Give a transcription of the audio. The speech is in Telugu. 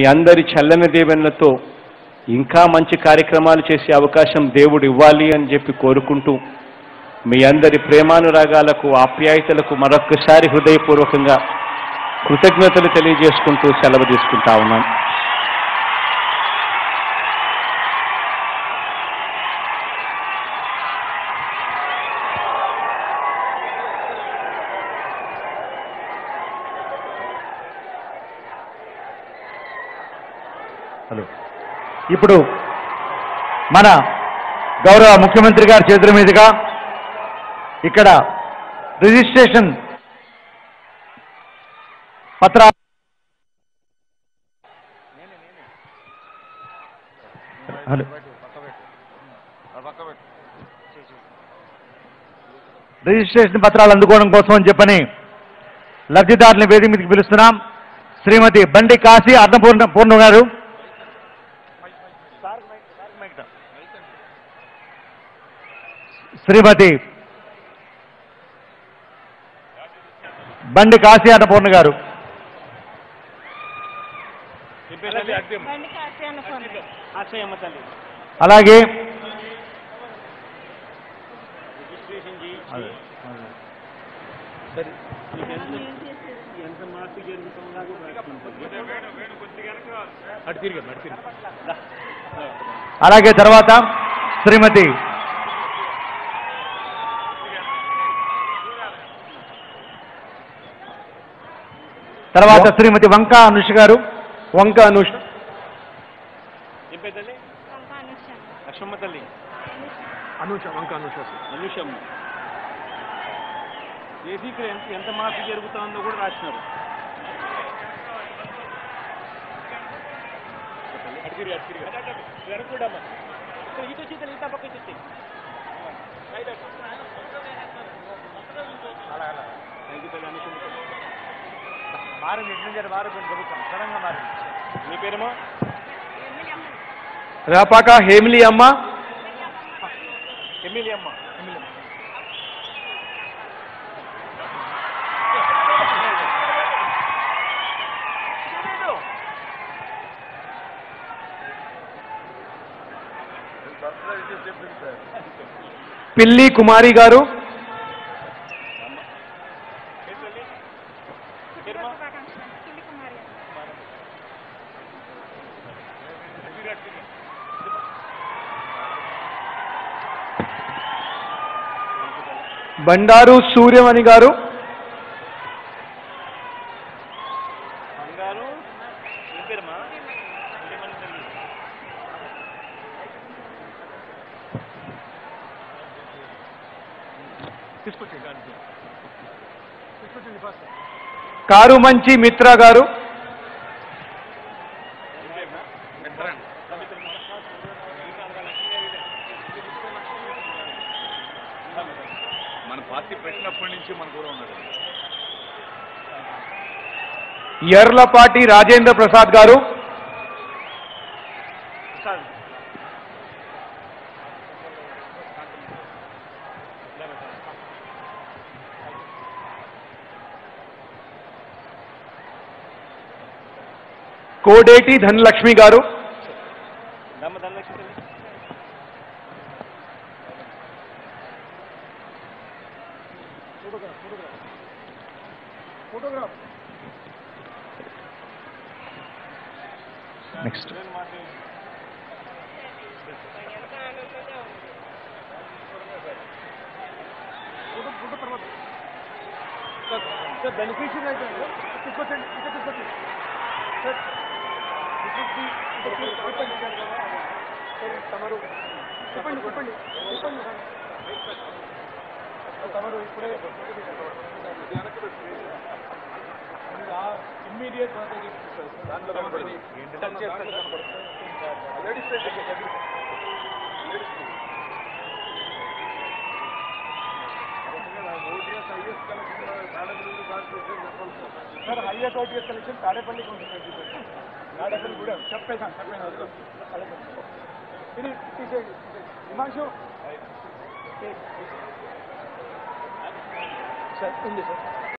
మీ అందరి చల్లని దీవెనలతో ఇంకా మంచి కార్యక్రమాలు చేసే అవకాశం దేవుడు ఇవ్వాలి అని చెప్పి కోరుకుంటూ మీ అందరి ప్రేమానురాగాలకు ఆప్యాయతలకు మరొక్కసారి హృదయపూర్వకంగా కృతజ్ఞతలు తెలియజేసుకుంటూ సెలవు తీసుకుంటా ఉన్నాను హలో ఇప్పుడు మన గౌరవ ముఖ్యమంత్రి గారి చేతుల మీదుగా ఇక్కడ రిజిస్ట్రేషన్ పత్ర హలో రిజిస్ట్రేషన్ పత్రాలు అందుకోవడం కోసం అని చెప్పని లబ్ధిదారుని వేదిక మీదకి పిలుస్తున్నాం శ్రీమతి బండి కాశీ అన్నపూర్ణ పూర్ణ గారు శ్రీమతి బండి కాశీ అన్నపూర్ణ గారు బండి కాశీ అనుకోండి అలాగే అలాగే తర్వాత శ్రీమతి తర్వాత శ్రీమతి వంక అనుష గారు వంక అనుష వంక అనుష లక్ష్మమ్మ తల్లి అనుష వంక అనుష అనుషమ్మ ఏసీ ఇక్కడ ఎంత ఎంత మార్పు జరుగుతుందో కూడా రాసినారు అడిగిరి అడిగిరి వెనకూడమ్మా ఇటు వచ్చి ఇటు పక్క వచ్చి మారింది ఎటు నుంచి మారిపోయింది ప్రభుత్వం సడన్గా మారింది మీ పేరేమో రాపాక హేమిలి అమ్మ ఎమ్మెల్యే అమ్మ పిల్లి కుమారి గారు శుభాకాంక్షలు కిల్లి కుమారి గారు. బండారు సూర్యమణి గారు బంగారు ఏం పేరమ్మా కారు మంచి మిత్ర గారు మన పార్టీ పెట్టినప్పటి నుంచి మన కూడా ఉన్నాడు ఎర్లపాటి రాజేంద్ర ప్రసాద్ గారు కోడేటి ధనలక్ష్మి గారు దమ్మ ధనలక్ష్మి తల్లి నెక్స్ట్ బెనిఫిషియల్ అయితే తీసుకొచ్చండి ఇక్కడ తీసుకొచ్చి తమరు చెప్పండి చెప్పండి చెప్పండి తమరు ఇప్పుడే ఇమ్మీడియట్ దాంట్లో కనపడింది ladies sir highest OTS collection తాడేపల్లికి ఉంటుంది తాడేపల్లి కూడా చెప్పేసాను చెప్పేసాను ఇది తీసేయండి హిమాంశు సార్ ఉంది సార్